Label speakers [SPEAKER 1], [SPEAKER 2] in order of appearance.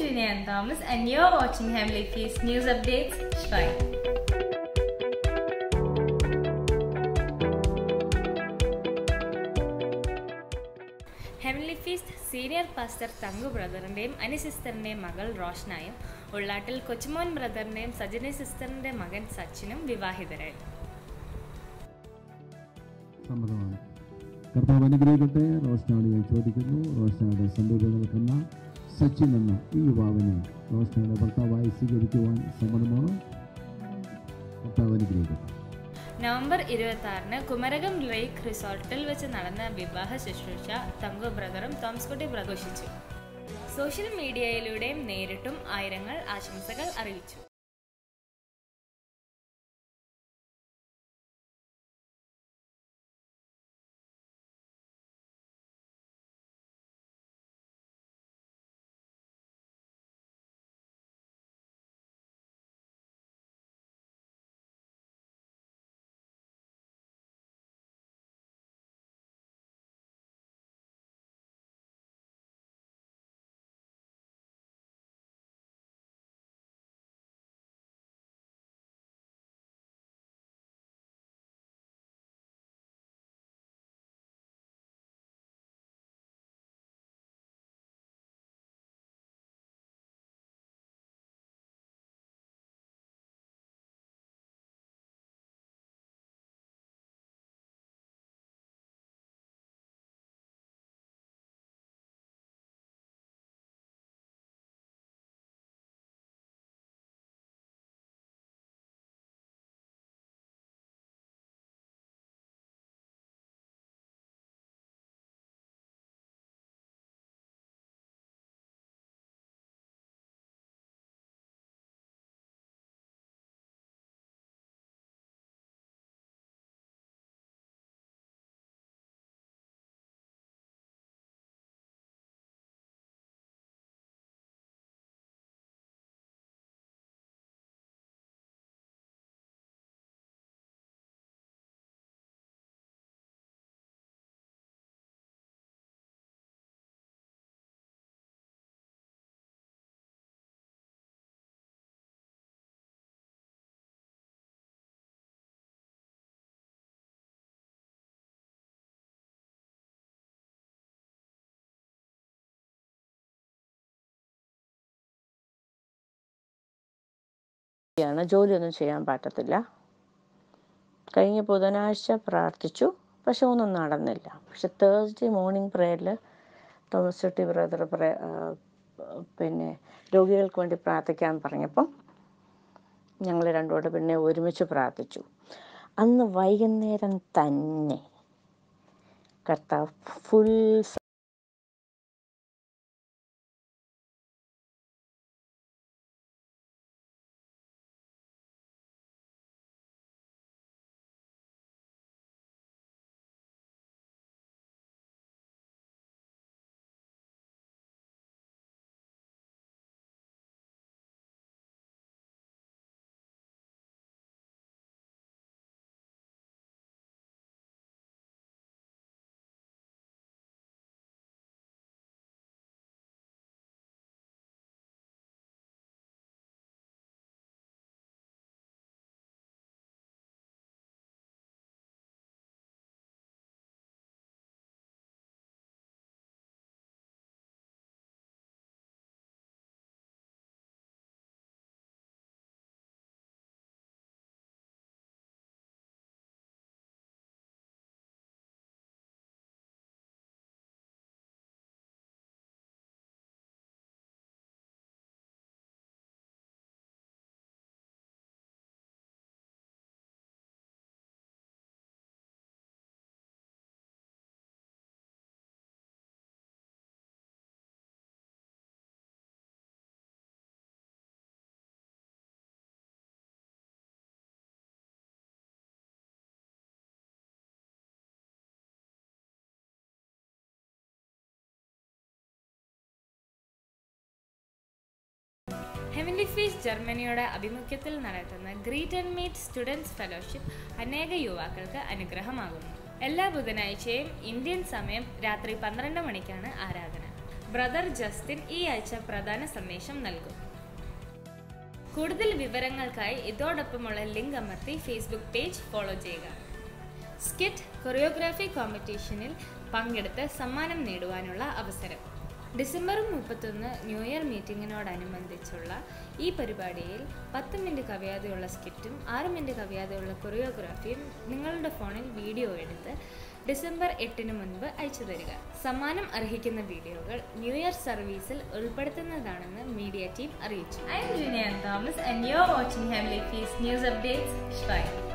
[SPEAKER 1] Julian Thomas, and you're watching Heavenly Feast News Updates Shrine. Heavenly feast senior pastor Thanku ബ്രദറിൻ്റെയും അനി സിസ്റ്ററിൻ്റെയും മകൾ റോഷനായും ഉള്ളാട്ടിൽ കൊച്ചുമോൻ ബ്രദറിൻ്റെയും സജനി സിസ്റ്ററിൻ്റെ മകൻ സച്ചിനും വിവാഹിതരായി
[SPEAKER 2] സമ്മതമാണ് കർത്താവ് അനുഗ്രഹിക്കട്ടെ റോസ്നാട് ഞാൻ ചോദിക്കുന്നു റോസ്നാട് സന്തോഷം നിൽക്കുന്ന സച്ചിൻ എന്ന ഈ യുവാവിനെ റോസ്നാട് ഭർത്താവായി സ്വീകരിക്കുവാൻ സമ്മതമാണ് കർത്താവ് അനുഗ്രഹിക്കട്ടെ
[SPEAKER 1] നവംബർ ഇരുപത്തി ആറിന് കുമരകം ലേക്ക് റിസോർട്ടിൽ വെച്ച് നടന്ന വിവാഹ ശുശ്രൂഷ തങ്കു ബ്രദറും തോംസ്കുട്ടി പ്രഘോഷിച്ചു സോഷ്യൽ മീഡിയയിലൂടെയും നേരിട്ടും ആയിരങ്ങൾ ആശംസകൾ അറിയിച്ചു
[SPEAKER 3] ാണ് ജോലിയൊന്നും ചെയ്യാൻ പറ്റത്തില്ല കഴിഞ്ഞ ബുധനാഴ്ച പ്രാർത്ഥിച്ചു പക്ഷെ ഒന്നും നടന്നില്ല പക്ഷെ തേഴ്സ്ഡേ മോർണിംഗ് പ്രേയറിൽ തോമസ് ചെട്ടി ബ്രദർ പ്രേ ആ, പിന്നെ രോഗികൾക്ക് വേണ്ടി പ്രാർത്ഥിക്കാൻ പറഞ്ഞപ്പം ഞങ്ങൾ രണ്ടുകൂടെ പിന്നെ ഒരുമിച്ച് പ്രാർത്ഥിച്ചു അന്ന് വൈകുന്നേരം തന്നെ കർത്താവ് ഫുൾ
[SPEAKER 1] ഹെവൻലി ഫീസ് ജർമ്മനിയുടെ ആഭിമുഖ്യത്തിൽ നടത്തുന്ന greet and meet students fellowship അനേക യുവാക്കൾക്ക് അനുഗ്രഹമാകുന്നു എല്ലാ ബുധനാഴ്ചയും ഇന്ത്യൻ സമയം രാത്രി പന്ത്രണ്ട് മണിക്കാണ് ആരാധന ബ്രദർ ജസ്റ്റിൻ ഈ ആഴ്ച പ്രധാന സന്ദേശം നൽകും കൂടുതൽ വിവരങ്ങൾക്കായി ഇതോടൊപ്പമുള്ള ലിങ്ക് അമർത്തി ഫേസ്ബുക്ക് പേജ് ഫോളോ ചെയ്യുക സ്കിറ്റ് കൊറിയോഗ്രാഫി കോമ്പറ്റീഷനിൽ പങ്കെടുത്ത് സമ്മാനം നേടുവാനുള്ള അവസരം ഡിസംബർ മുപ്പത്തൊന്ന് ന്യൂ ഇയർ മീറ്റിങ്ങിനോടനുബന്ധിച്ചുള്ള ഈ പരിപാടിയിൽ പത്ത് മിനിറ്റ് കവിയാതെയുള്ള സ്കിറ്റും ആറ് മിനിറ്റ് കവിയാതെയുള്ള കൊറിയോഗ്രാഫിയും നിങ്ങളുടെ ഫോണിൽ വീഡിയോ എടുത്ത് ഡിസംബർ എട്ടിന് മുൻപ് അയച്ചു തരിക സമ്മാനം അർഹിക്കുന്ന വീഡിയോകൾ ന്യൂ ഇയർ സർവീസിൽ ഉൾപ്പെടുത്തുന്നതാണെന്ന് മീഡിയ ടീം അറിയിച്ചു I M junior Thomas and you are watching heavenly feast news updates ഷ്വൈ